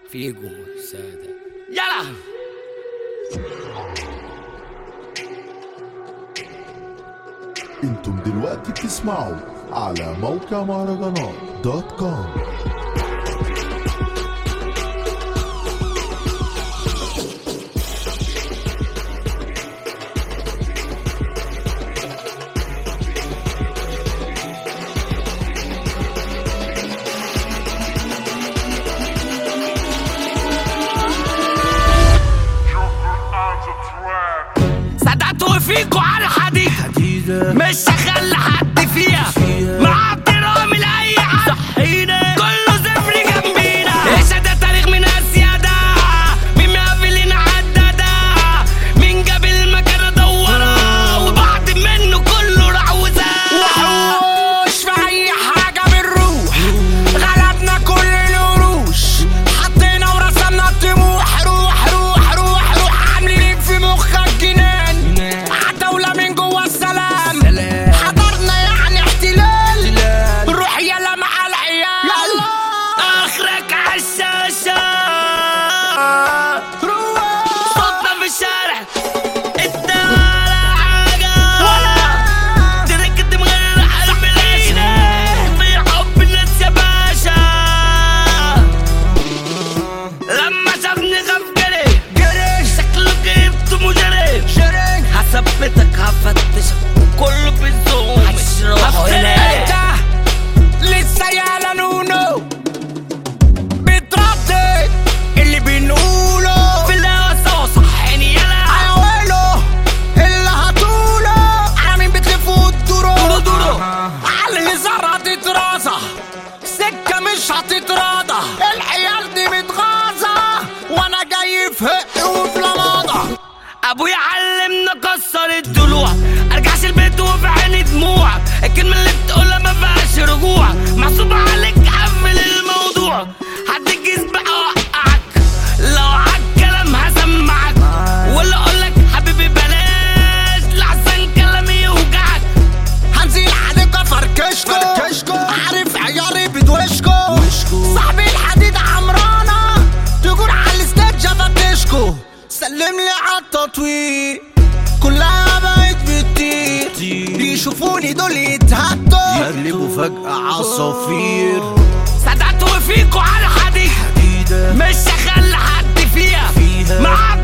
فيجو سادة يلا انتم دلوقتي بتسمعوا على موقع مهرجانات دوت كوم صدقت فيكو على الحديد مش هخلي حد فيها مع احترامي لاي حد صحينا كله صفر جنبينا ايش ده تاريخ من اسيادة مين مقابلين عدادة مين جاب المكان ادورها وبعد منه كله راح وزاد وحوش في اي حاجة بنروح غلبنا كل القروش حطينا ورسمنا الطموح روح روح روح روح عاملين في مخك جنان عتاولة من جوا السلام حضرنا يعني احتلال روح يلا مع العيال يلا اخرك عالشاشة صوتنا في الشارع انت ولا حاجة تركت من غير قلب لينا في حب الناس يا باشا لما شافني خاف جري جري شكله جبته مجري جري هثبتك هفتشك وكله بالزوم مش روحه هنا لسه يا نونو بتردد اللي بنقوله في الهوا سوا صحيني يلا حاولوا اللي هتقوله على مين بتلفوا الدورو دورو دورو على اللي زرع تترازة سكة مش هتتراضى العيال دي متغاظة وانا جاي في هق وفي لماضة ابويا علمنا كسر الضلوع ارجعش البيت وفي عيني دموع الكلمة اللي بتقولها ما فيهاش رجوع محسوب عليك قفل الموضوع هتجيز بقى اوقعك لو عالكلام هسمعك ولا اقولك حبيبي بلاش لحسن كلامي يوجعك هنزل عليك فركشكو فركشكو عارف عياري بدوشكو صاحبي الحديد عمرانة تقول على الستيج افتشكو سلم لي على التطوير كلها بقت بتطير يشوفوني دول يتهدوا يقلبوا فجأة عصافير صدقت فيكو على الحديد مش هخلي حد فيها فيها. مع